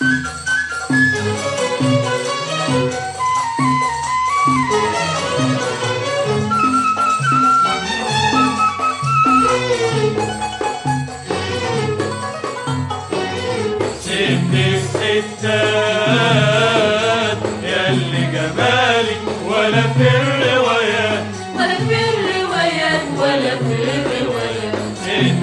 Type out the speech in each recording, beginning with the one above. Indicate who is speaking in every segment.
Speaker 1: ست الستات ياللي جمالك ولا في الروايات
Speaker 2: ولا في الروايات ولا في الروايات
Speaker 1: ست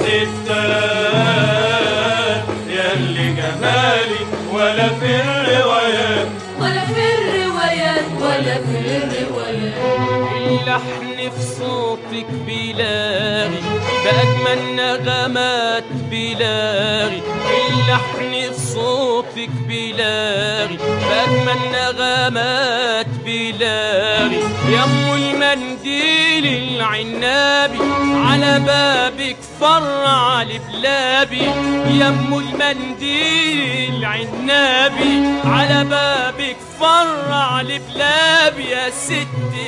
Speaker 1: الستات ياللي جمالك ولا في الروايات
Speaker 2: ولا في الروايات ولا في الروايات
Speaker 3: اللحن في صوتك بلاغي بأجمل نغمات بلاغي اللحن في صوتك بلاغي بأجمل نغمات بلاغي يا ام المنديل العنابي على بابك فرع لبلابي يا ام المنديل العنابي على بابك فرع لبلابي يا ست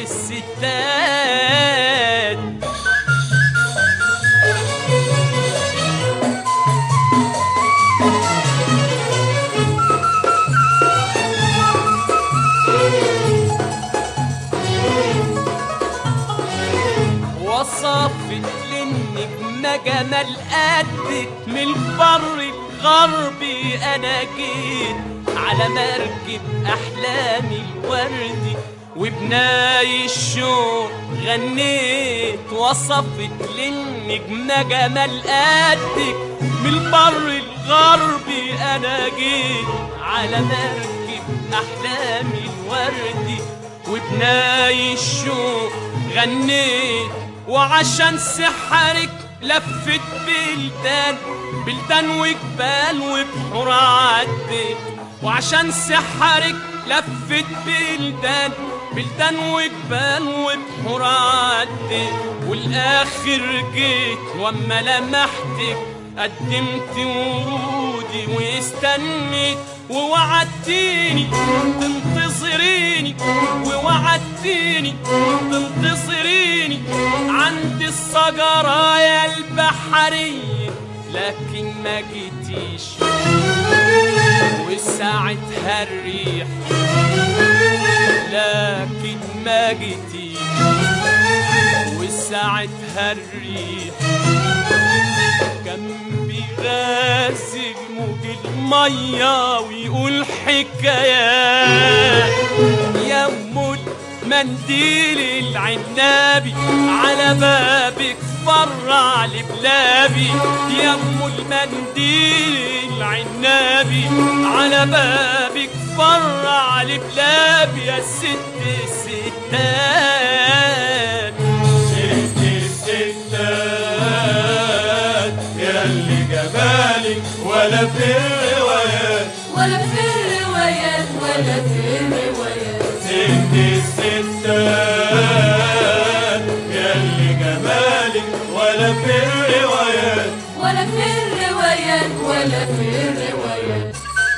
Speaker 3: الستات وصفت للنجمة جمال قدك من البر الغربي أنا جيت على مركب أحلامي الوردي وبناي الشوق غنيت وصفت للنجمة جمال قدك من البر الغربي أنا جيت على مركب أحلامي الوردي وبناي الشوق غنيت وعشان سحرك لفت بلدان بلدان وجبال وبحور عديت وعشان سحرك لفت بلدان بلدان وجبال وبحور عديت والاخر جيت واما لمحتك قدمت ورودي واستنيت ووعدتيني تنتصريني ووعدتيني تنتصريني عند الصجرايا البحرية لكن ما جيتيش وساعتها الريح لكن ما جيتيش وساعتها الريح كان بيغازل موج المية ويقول حكايات يا ام منديل العنابي على بابك فرع لبلابي يا ام المنديل العنابي على بابك فرع لبلابي يا ست الستات
Speaker 1: ست الستات ياللي جمالك ولا في الروايات
Speaker 2: ولا في الروايات ولا في الروايات
Speaker 1: ست الستات ياللي جمالك ولا في الروايات
Speaker 2: ولا في الروايات ولا في الروايات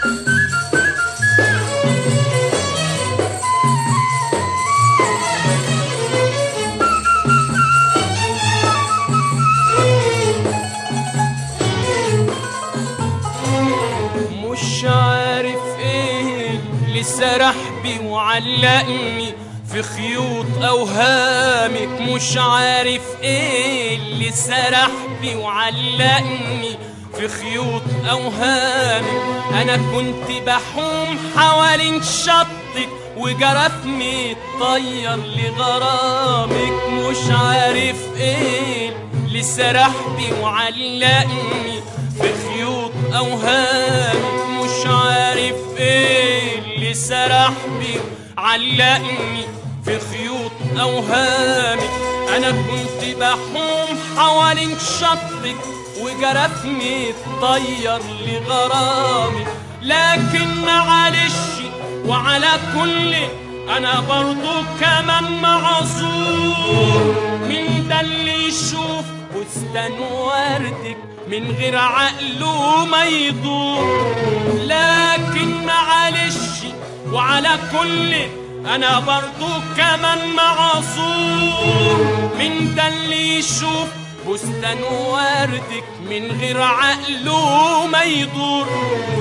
Speaker 3: مش عارف ايه اللي سرح بي وعلقني في خيوط اوهامك مش عارف ايه اللي سرح بي وعلقني في خيوط اوهامك انا كنت بحوم حوالين شطك وجرفني الطير لغرامك مش عارف ايه اللي سرح بي وعلقني في خيوط اوهامك مش عارف ايه اللي سرح بي علقني في خيوط اوهامك انا كنت بحوم حوالين شطك وجرفني الطير لغرامك لكن معلش وعلى كل انا برضو كمان معذور من ده اللي يشوف بستان وردك من غير عقله ما يدور لكن معلش وعلى كل انا برضو كمان معذور من ده اللي يشوف بستان وردك من غير عقله ما يدور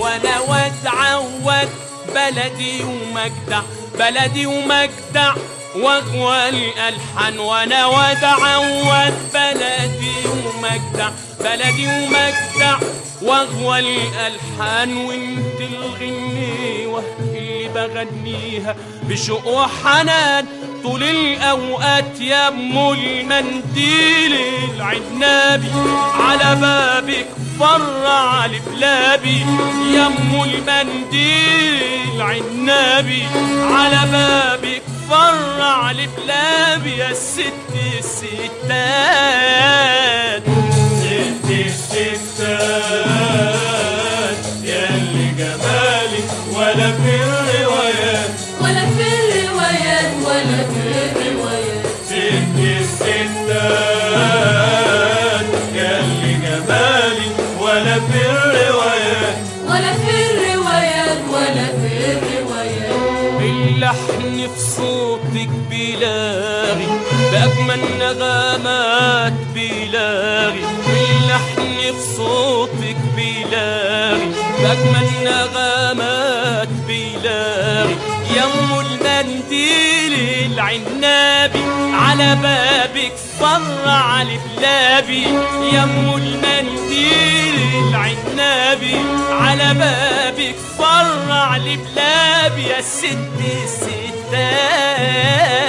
Speaker 3: وانا واد عود بلدي ومجدع بلدي ومجدع واغوى الالحان وانا واد عود بلدي ومجدع بلدي ومجدع واغوى الالحان وانت الغنيوه اللي بغنيها بشوق وحنان طول الاوقات يا ام المنديل العنابي على بابك فرع لبلابي يا ام المنديل العنابي على بابك فرع لبلابي يا ست الستات
Speaker 1: ست الستات ياللي جمالك ولا في الروايات
Speaker 2: ولا في الروايات ولا في الروايات
Speaker 1: ست الستات ياللي جمالك ولا في الروايات
Speaker 2: ولا في الروايات ولا في الروايات
Speaker 3: اللحن في صوتك بيلاغي بأجمل نغمات بيلاغي اللحن في صوتك بيلاغي بأجمل نغمات بيلاغي يا ام المنديل العنابي على بابك فرع لبلابي يا ام المنديل العنابي على بابك فرع لبلابي يا ست الستات